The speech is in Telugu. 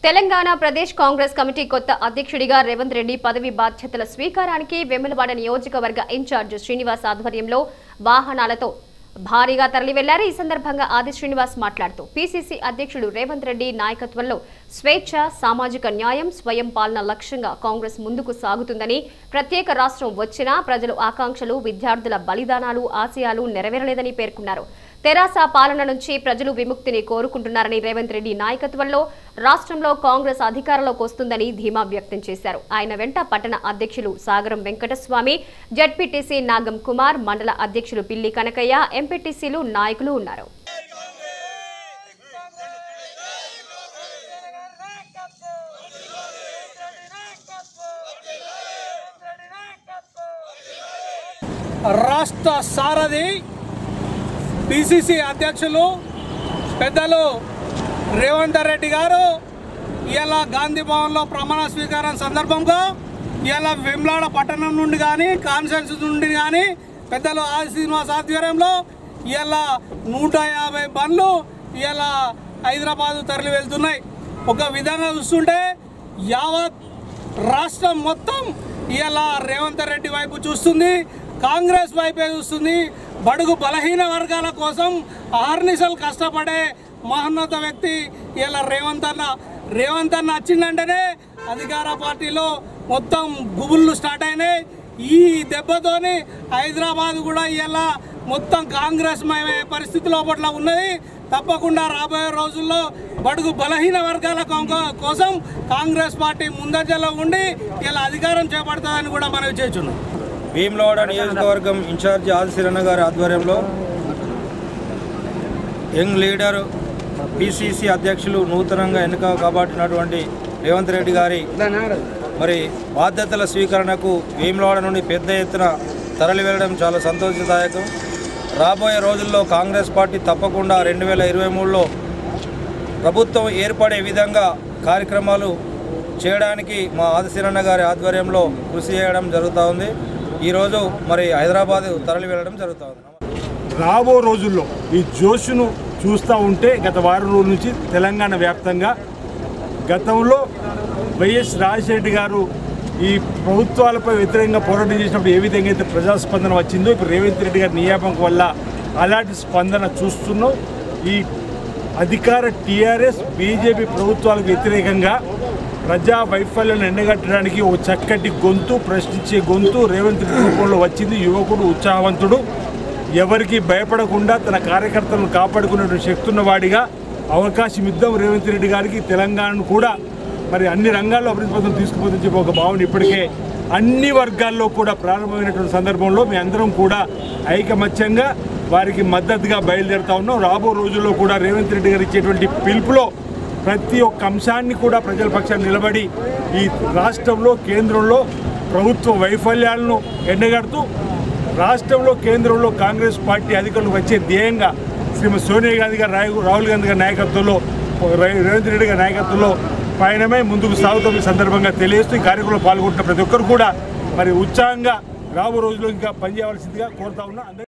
తెలంగాణ ప్రదేశ్ కాంగ్రెస్ కమిటీ కొత్త అధ్యక్షుడిగా రేవంత్ రెడ్డి పదవి బాధ్యతల స్వీకారానికి వెములవాడ నియోజకవర్గ ఇన్ఛార్జ్ శ్రీనివాస్ ఆధ్వర్యంలో వాహనాలతో భారీగా తరలి వెళ్లారు ఈ సందర్భంగా ఆది శ్రీనివాస్ మాట్లాడుతూ పీసీసీ అధ్యక్షుడు రేవంత్ రెడ్డి నాయకత్వంలో స్వేచ్ఛ సామాజిక న్యాయం స్వయం పాలన లక్ష్యంగా కాంగ్రెస్ ముందుకు సాగుతుందని ప్రత్యేక రాష్ట్రం వచ్చినా ప్రజలు ఆకాంక్షలు విద్యార్థుల బలిదానాలు ఆశయాలు నెరవేరలేదని పేర్కొన్నారు తెరాస పాలన నుంచి ప్రజలు విముక్తిని కోరుకుంటున్నారని రేవంత్ రెడ్డి నాయకత్వంలో రాష్ట్రంలో కాంగ్రెస్ అధికారంలోకి వస్తుందని ధీమా వ్యక్తం చేశారు ఆయన వెంట పట్టణ అధ్యక్షులు సాగరం వెంకటస్వామి జడ్పీటీసీ నాగం కుమార్ మండల అధ్యక్షులు పిల్లి కనకయ్య ఎంపీటీసీలు నాయకులు ఉన్నారు రాష్ట్ర సారథి పిసిసి అధ్యక్షులు పెద్దలు రేవంత్ రెడ్డి గారు ఇలా గాంధీ భవన్లో ప్రమాణ స్వీకారం సందర్భంగా ఇలా వెమ్లాడ పట్టణం నుండి కానీ కాన్సెన్స్ నుండి కానీ పెద్దలు ఆది శ్రీనివాస్ ఆధ్వర్యంలో ఇలా నూట యాభై బండ్లు ఇలా హైదరాబాద్ తరలి వెళ్తున్నాయి ఒక విధంగా చూస్తుంటే యావత్ రాష్ట్రం మొత్తం ఇలా రేవంత్ రెడ్డి వైపు చూస్తుంది కాంగ్రెస్ వైపే చూస్తుంది బడుగు బలహీన వర్గాల కోసం ఆర్నిసలు కష్టపడే మహోన్నత వ్యక్తి ఇలా రేవంత్ అన్న రేవంత్ అన్న వచ్చిందంటేనే అధికార పార్టీలో మొత్తం గుబుళ్ళు స్టార్ట్ అయినాయి ఈ దెబ్బతోని హైదరాబాద్ కూడా ఇలా మొత్తం కాంగ్రెస్ మయమే పరిస్థితి లోపల ఉన్నది తప్పకుండా రాబోయే రోజుల్లో బడుగు బలహీన వర్గాల కో- కోసం కాంగ్రెస్ పార్టీ ముందంజలో ఉండి ఇలా అధికారం చేపడుతుందని కూడా మనం చేస్తున్నాం భీమ్లవాడ నియోజకవర్గం ఇన్ఛార్జి ఆదిశీరణ గారి ఆధ్వర్యంలో యంగ్ లీడర్ పిసిసి అధ్యక్షులు నూతనంగా ఎన్నిక కాబట్టినటువంటి రేవంత్ రెడ్డి గారి మరి బాధ్యతల స్వీకరణకు భీమ్లవాడ నుండి పెద్ద ఎత్తున తరలి వెళ్ళడం చాలా సంతోషదాయకం రాబోయే రోజుల్లో కాంగ్రెస్ పార్టీ తప్పకుండా రెండు వేల ఇరవై మూడులో ప్రభుత్వం ఏర్పడే విధంగా కార్యక్రమాలు చేయడానికి మా ఆదిశీరణ గారి ఆధ్వర్యంలో కృషి చేయడం జరుగుతూ ఉంది ఈరోజు మరి హైదరాబాద్ తరలి వెళ్ళడం జరుగుతూ ఉంది రాబో రోజుల్లో ఈ జోషును చూస్తూ ఉంటే గత వారం రోజుల నుంచి తెలంగాణ వ్యాప్తంగా గతంలో వైఎస్ రాజశేఖర గారు ఈ ప్రభుత్వాలపై వ్యతిరేకంగా పోరాటం చేసినప్పుడు ఏ విధంగా అయితే ప్రజాస్పందన వచ్చిందో ఇప్పుడు రేవంత్ రెడ్డి గారి నియామకం వల్ల అలాంటి స్పందన చూస్తున్నాం ఈ అధికార టీఆర్ఎస్ బీజేపీ ప్రభుత్వాలకు వ్యతిరేకంగా ప్రజా వైఫల్యాలను ఎండగట్టడానికి ఓ చక్కటి గొంతు ప్రశ్నించే గొంతు రేవంత్ రెడ్డి రూపంలో వచ్చింది యువకుడు ఉత్సాహవంతుడు ఎవరికి భయపడకుండా తన కార్యకర్తలను కాపాడుకునే శక్తి ఉన్నవాడిగా అవకాశం ఇద్దాం రేవంత్ రెడ్డి గారికి తెలంగాణను కూడా మరి అన్ని రంగాల్లో అభివృద్ధి పథకం తీసుకుపోతుందని చెప్పి ఒక భావన ఇప్పటికే అన్ని వర్గాల్లో కూడా ప్రారంభమైనటువంటి సందర్భంలో మీ అందరం కూడా ఐకమత్యంగా వారికి మద్దతుగా బయలుదేరుతా ఉన్నాం రాబో రోజుల్లో కూడా రేవంత్ రెడ్డి గారు ఇచ్చేటువంటి పిలుపులో ప్రతి ఒక్క అంశాన్ని కూడా ప్రజల పక్షాన్ని నిలబడి ఈ రాష్ట్రంలో కేంద్రంలో ప్రభుత్వ వైఫల్యాలను ఎండగడుతూ రాష్ట్రంలో కేంద్రంలో కాంగ్రెస్ పార్టీ అధికారులకు వచ్చే ధ్యేయంగా శ్రీమతి సోనియా గాంధీ గారి రాహుల్ రాహుల్ గాంధీ గారి నాయకత్వంలో రే- రేవంత్ రెడ్డి గారి నాయకత్వంలో పయనమే ముందుకు సాగుతాం ఈ సందర్భంగా తెలియజేస్తూ ఈ కార్యక్రమంలో పాల్గొంటున్న ప్రతి ఒక్కరు కూడా మరి ఉత్సాహంగా రాబో రోజుల్లో ఇంకా పనిచేయవలసిందిగా కోరుతా ఉన్నా అందరి-